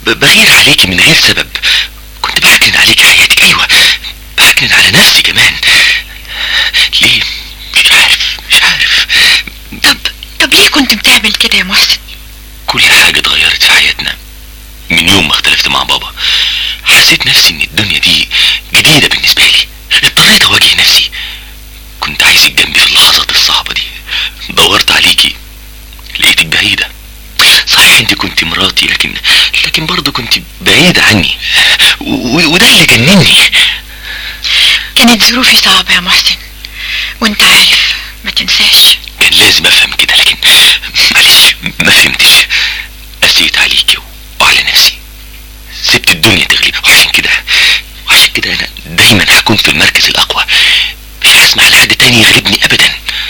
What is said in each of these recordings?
ب- بغير عليكي من غير سبب كنت بعكنن عليكي حياتي ايوه بعكنن على نفسي كمان ليه مش عارف مش عارف طب طب ليه كنت بتعمل كده يا محسن كل حاجة اتغيرت في حياتنا من يوم ما اختلفت مع بابا حسيت نفسي ان الدنيا دي جديدة بالنسبة لي اضطريت اواجه نفسي كنت عايزك جنبي في اللحظات الصعبة دي دورت عليكي لقيتك بعيدة صحيح انت كنت مراتي لكن لكن برضه كنت بعيدة عني و- وده اللي جنني كانت ظروفي صعبة يا محسن وانت عارف ما تنساش كان لازم افهم كده لكن معلش ما فهمتش قسيت عليكي وعلى نفسي سبت الدنيا تغلب وعشان كده وعشان كده انا دايما هكون في المركز الاقوى مش هسمح لحد تاني يغلبني ابدا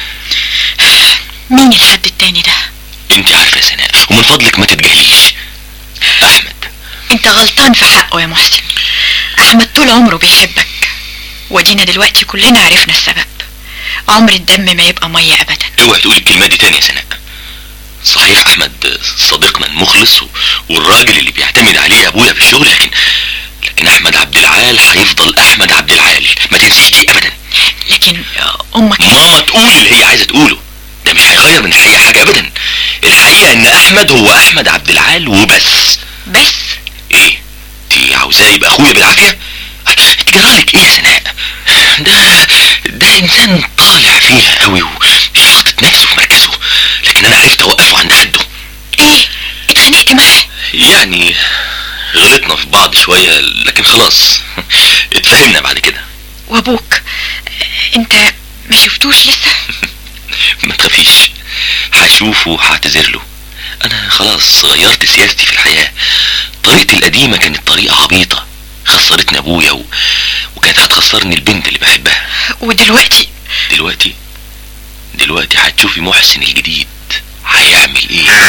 مين الحد التاني ده انت عارفه يا سناء ومن فضلك ما تتجاهليش احمد انت غلطان في حقه يا محسن احمد طول عمره بيحبك ودينا دلوقتي كلنا عرفنا السبب عمر الدم ما يبقى مية ابدا اوعي تقولي الكلمه دي تاني يا سناء صحيح احمد صديقنا المخلص و- والراجل اللي بيعتمد عليه ابويا في الشغل لكن لكن احمد عبد العال هيفضل احمد عبد العال ما تنسيش دي ابدا لكن امك ماما تقول اللي هي عايزه تقوله ده مش هيغير من الحقيقه حاجه ابدا الحقيقه ان احمد هو احمد عبد العال وبس بس ايه انت عاوزاه يبقى اخويا بالعافيه انت جرالك ايه يا سناء ده ده انسان طالع فيها قوي ومش حاطط نفسه في مركزه لكن انا عرفت اوقفه عند حده ايه اتخانقت معاه يعني غلطنا في بعض شويه لكن خلاص اتفهمنا بعد كده وابوك انت ما شفتوش لسه ما تخافيش هشوفه وهعتذر له انا خلاص غيرت سياستي في الحياة طريقتي القديمة كانت طريقة عبيطة خسرتني ابويا و... وكانت هتخسرني البنت اللي بحبها ودلوقتي دلوقتي دلوقتي هتشوفي محسن الجديد هيعمل ايه